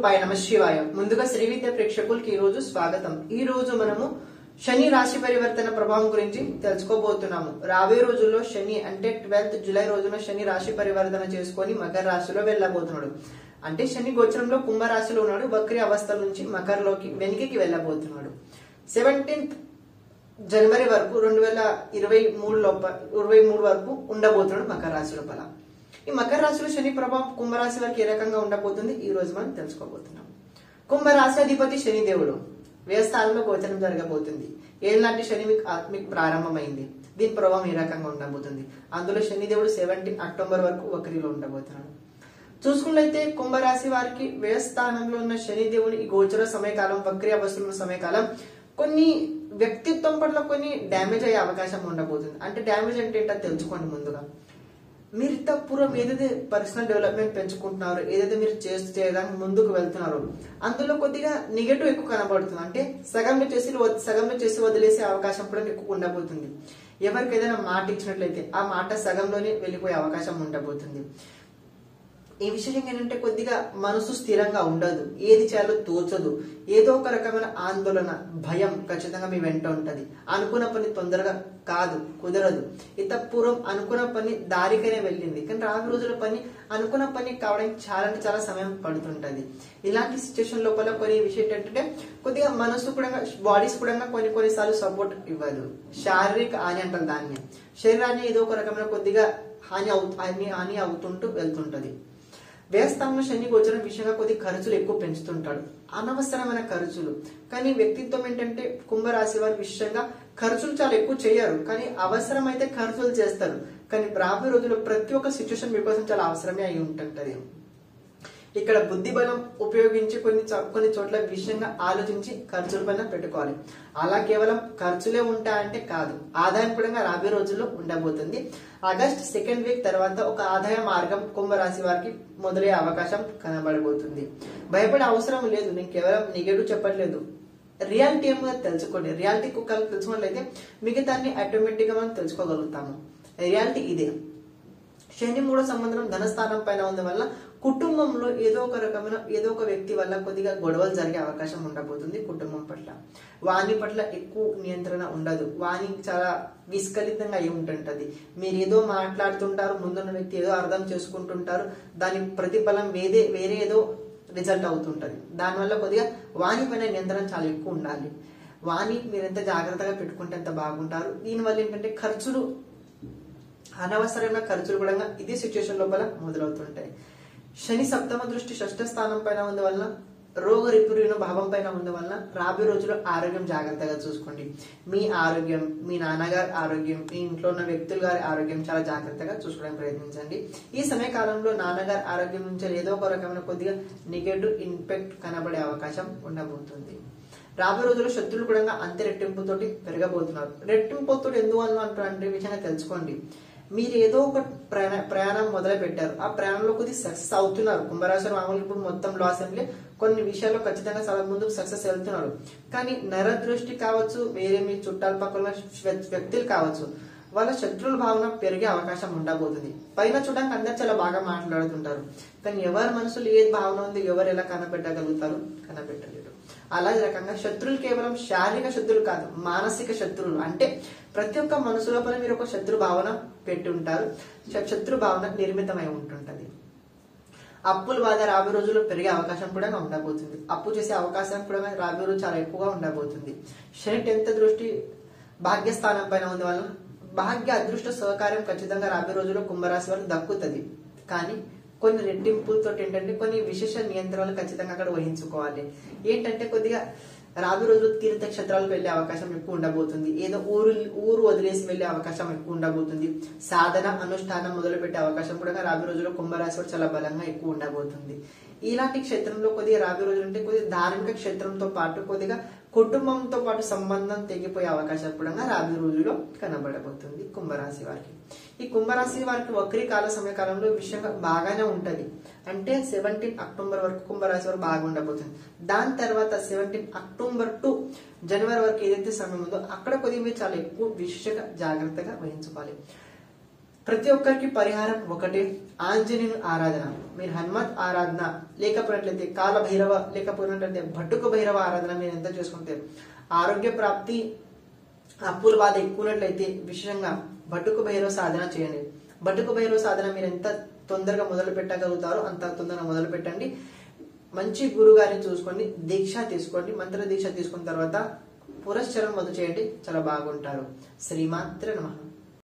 కృపాయ నమ శివాయ ముందుగా శ్రీ విద్య ప్రేక్షకులకి ఈ రోజు స్వాగతం ఈ రోజు మనము శని రాశి పరివర్తన ప్రభావం గురించి తెలుసుకోబోతున్నాము రాబోయే రోజుల్లో శని అంటే ట్వెల్త్ జూలై రోజున శని రాశి పరివర్తన చేసుకొని మకర రాశిలో వెళ్ళబోతున్నాడు అంటే శని గోచరంలో కుంభ రాశిలో ఉన్నాడు వక్రి అవస్థ నుంచి మకరలోకి వెనుకకి వెళ్ళబోతున్నాడు సెవెంటీన్త్ జనవరి వరకు రెండు వేల ఇరవై మూడు లోప ఇరవై మూడు వరకు ఉండబోతున్నాడు మకర రాశి లోపల ఈ మకర రాశిలో శని ప్రభావం కుంభరాశి వారికి ఏ రకంగా ఉండబోతుంది ఈ రోజు మనం తెలుసుకోబోతున్నాం కుంభరాశి అధిపతి శని దేవుడు వ్యయస్థానంలో గోచరం జరగబోతుంది ఏలాంటి శని మీకు మీకు ప్రారంభమైంది దీని ప్రభావం ఏ రకంగా ఉండబోతుంది అందులో శని దేవుడు సెవెంటీన్ అక్టోబర్ వరకు ఒకరిలో ఉండబోతున్నాడు చూసుకున్నట్లయితే కుంభరాశి వారికి వ్యయస్థానంలో ఉన్న శని దేవుని ఈ గోచర సమయకాలం వక్రి అవస్థలో ఉన్న సమయకాలం కొన్ని వ్యక్తిత్వం పట్ల కొన్ని డ్యామేజ్ అయ్యే అవకాశం ఉండబోతుంది అంటే డ్యామేజ్ అంటే ఏంటో తెలుసుకోండి ముందుగా మీరు ఇంత పూర్వం ఏదైతే పర్సనల్ డెవలప్మెంట్ పెంచుకుంటున్నారో ఏదైతే మీరు చేస్తూ చేయడానికి ముందుకు వెళ్తున్నారో అందులో కొద్దిగా నెగటివ్ ఎక్కువ కనబడుతుంది అంటే సగంలో చేసి వద్- సగంలో చేసి వదిలేసే అవకాశం కూడా ఎక్కువ ఉండబోతుంది ఎవరికి ఏదైనా మాట ఇచ్చినట్లయితే ఆ మాట సగంలోనే వెళ్ళిపోయే అవకాశం ఉండబోతుంది ఈ విషయం ఏంటంటే కొద్దిగా మనసు స్థిరంగా ఉండదు ఏది చేయాలో తోచదు ఏదో ఒక రకమైన ఆందోళన భయం ఖచ్చితంగా మీ వెంట ఉంటది అనుకున్న పని తొందరగా కాదు కుదరదు ఇంత పూర్వం అనుకున్న పని దారికనే వెళ్ళింది కానీ రాబోయే రోజుల పని అనుకున్న పని కావడానికి చాలా అంటే చాలా సమయం పడుతుంటది ఇలాంటి సిచ్యువేషన్ లోపల కొన్ని విషయం ఏంటంటే కొద్దిగా మనసు కూడా బాడీస్ కూడా కొన్ని కొన్నిసార్లు సపోర్ట్ ఇవ్వదు శారీరక హాని అంటారు దాన్ని శరీరాన్ని ఏదో ఒక రకమైన కొద్దిగా హాని అవు హాని హాని అవుతుంటూ వెళ్తుంటది వ్యయస్థానంలో శని గోచరం విషయంగా కొద్ది ఖర్చులు ఎక్కువ పెంచుతుంటాడు అనవసరమైన ఖర్చులు కానీ వ్యక్తిత్వం ఏంటంటే కుంభరాశి వారి విషయంగా ఖర్చులు చాలా ఎక్కువ చేయరు కానీ అవసరమైతే ఖర్చులు చేస్తారు కానీ రాబోయే రోజుల్లో ప్రతి ఒక్క సిచ్యువేషన్ మీకోసం చాలా అవసరమే అయి ఉంటుంటది ఇక్కడ బుద్ధి బలం ఉపయోగించి కొన్ని చ- కొన్ని చోట్ల విషయంగా ఆలోచించి ఖర్చుల పైన పెట్టుకోవాలి అలా కేవలం ఖర్చులే ఉంటాయంటే కాదు ఆదాయం కూడా రాబోయే రోజుల్లో ఉండబోతుంది ఆగస్ట్ సెకండ్ వీక్ తర్వాత ఒక ఆదాయ మార్గం కుంభరాశి వారికి మొదలయ్యే అవకాశం కనబడబోతుంది భయపడే అవసరం లేదు నేను కేవలం నెగటివ్ చెప్పట్లేదు రియాలిటీ ఏమో తెలుసుకోండి రియాలిటీ కుక్కలు తెలుసుకున్నట్లయితే మిగతాన్ని ఆటోమేటిక్ గా మనం తెలుసుకోగలుగుతాము రియాలిటీ ఇదే శని మూడో సంబంధం ధనస్థానం పైన ఉంది వల్ల కుటుంబంలో ఏదో ఒక రకమైన ఏదో ఒక వ్యక్తి వల్ల కొద్దిగా గొడవలు జరిగే అవకాశం ఉండబోతుంది కుటుంబం పట్ల వాని పట్ల ఎక్కువ నియంత్రణ ఉండదు వాని చాలా విస్కలితంగా అయి ఉంటుంటది మీరు ఏదో మాట్లాడుతుంటారు ముందున్న వ్యక్తి ఏదో అర్థం చేసుకుంటుంటారు దాని ప్రతిఫలం వేరే వేరే ఏదో రిజల్ట్ అవుతుంటది దానివల్ల కొద్దిగా వాని పైన నియంత్రణ చాలా ఎక్కువ ఉండాలి వాని మీరు ఎంత జాగ్రత్తగా పెట్టుకుంటే ఎంత బాగుంటారు దీనివల్ల ఏంటంటే ఖర్చులు అనవసరమైన ఖర్చులు కూడా ఇదే సిచ్యువేషన్ లోపల మొదలవుతుంటాయి శని సప్తమ దృష్టి షష్ఠ స్థానం పైన ఉంది వలన రోగ రిపురిన భావం పైన ఉంది వలన రాబోయే రోజుల్లో ఆరోగ్యం జాగ్రత్తగా చూసుకోండి మీ ఆరోగ్యం మీ నాన్నగారి ఆరోగ్యం మీ ఇంట్లో ఉన్న వ్యక్తుల గారి ఆరోగ్యం చాలా జాగ్రత్తగా చూసుకోవడానికి ప్రయత్నించండి ఈ సమయ కాలంలో నాన్నగారి ఆరోగ్యం నుంచి ఏదో ఒక రకమైన కొద్దిగా నెగటివ్ ఇంపాక్ట్ కనబడే అవకాశం ఉండబోతుంది రాబోయే రోజుల్లో శత్రువులు కూడా అంతే రెట్టింపుతోటి పెరగబోతున్నారు రెట్టింపుతో ఎందువల్ల అంటారు అంటే విషయంగా తెలుసుకోండి మీరు ఏదో ఒక ప్రయాణ ప్రయాణం మొదలు పెట్టారు ఆ ప్రయాణంలో కొద్దిగా సక్సెస్ అవుతున్నారు కుంభరాశి మామూలు ఇప్పుడు మొత్తం లాస్ అంటే కొన్ని విషయాల్లో ఖచ్చితంగా చాలా ముందుకు సక్సెస్ వెళ్తున్నారు కానీ నరదృష్టి కావచ్చు వేరే మీ చుట్టాల పక్కన వ్యక్తులు కావచ్చు వాళ్ళ శత్రువుల భావన పెరిగే అవకాశం ఉండబోతుంది పైన చూడడానికి అందరు చాలా బాగా మాట్లాడుతుంటారు కానీ ఎవరి మనసులో ఏ భావన ఉంది ఎవరు ఎలా కనపెట్టగలుగుతారు కనపెట్టలేరు అలాగే రకంగా శత్రువులు కేవలం శారీరక శత్రువులు కాదు మానసిక శత్రువులు అంటే ప్రతి ఒక్క మనసు లోపల మీరు ఒక శత్రు భావన పెట్టి ఉంటారు శ- శత్రు భావన నిర్మితమై ఉంటుంటది అప్పుల బాధ రాబోయే రోజుల్లో పెరిగే అవకాశం కూడా ఉండబోతుంది అప్పు చేసే అవకాశం కూడా రాబోయే రోజు చాలా ఎక్కువగా ఉండబోతుంది శని టెన్త్ దృష్టి భాగ్యస్థానం పైన ఉంది వలన భాగ్య అదృష్ట సహకారం ఖచ్చితంగా రాబోయే రోజుల్లో కుంభరాశి వారికి దక్కుతుంది కానీ కొన్ని రెట్టింపులతో ఏంటంటే కొన్ని విశేష నియంత్రణలు ఖచ్చితంగా అక్కడ వహించుకోవాలి ఏంటంటే కొద్దిగా రాబోయే రోజులు తీర్థక్షేత్రాలకు వెళ్ళే అవకాశం ఎక్కువ ఉండబోతుంది ఏదో ఊరు ఊరు వదిలేసి వెళ్ళే అవకాశం ఎక్కువ ఉండబోతుంది సాధన అనుష్ఠానం మొదలు పెట్టే అవకాశం కూడా రాబోయే రోజుల్లో కుంభరాశి వారు చాలా బలంగా ఎక్కువ ఉండబోతుంది ఇలాంటి క్షేత్రంలో కొద్దిగా రాబోయే రోజులు అంటే కొద్దిగా ధార్మిక క్షేత్రంతో పాటు కొద్దిగా కుటుంబంతో పాటు సంబంధం తెగిపోయే అవకాశం కూడా రాబోయే రోజుల్లో కనబడబోతుంది కుంభరాశి వారికి ఈ కుంభరాశి వారికి వక్రీ కాల సమయకాలంలో విషయంగా బాగానే ఉంటది అంటే సెవెంటీన్ అక్టోబర్ వరకు కుంభరాశి వారు బాగా ఉండబోతుంది దాని తర్వాత సెవెంటీన్ అక్టోబర్ టు జనవరి వరకు ఏదైతే సమయం ఉందో అక్కడ కొద్దిగా మీరు చాలా ఎక్కువ విశేషంగా జాగ్రత్తగా వహించుకోవాలి ప్రతి ఒక్కరికి పరిహారం ఒకటే ఆంజనేయుని ఆరాధన మీరు హనుమత్ ఆరాధన లేకపోయినట్లయితే కాల భైరవ లేకపోయినట్లయితే భట్టుక భైరవ ఆరాధన మీరు ఎంత చేసుకుంటే ఆరోగ్య ప్రాప్తి అప్పుల బాధ ఎక్కువనట్లయితే విశేషంగా భట్టుకు భైరవ సాధన చేయండి భట్టుకు భైరవ సాధన మీరు ఎంత తొందరగా మొదలు పెట్టగలుగుతారో అంత తొందరగా మొదలు పెట్టండి మంచి గురుగారిని చూసుకోండి దీక్ష తీసుకోండి మంత్ర దీక్ష తీసుకున్న తర్వాత పురస్చరం మొదలు చేయండి చాలా బాగుంటారు శ్రీమాత్ర నమః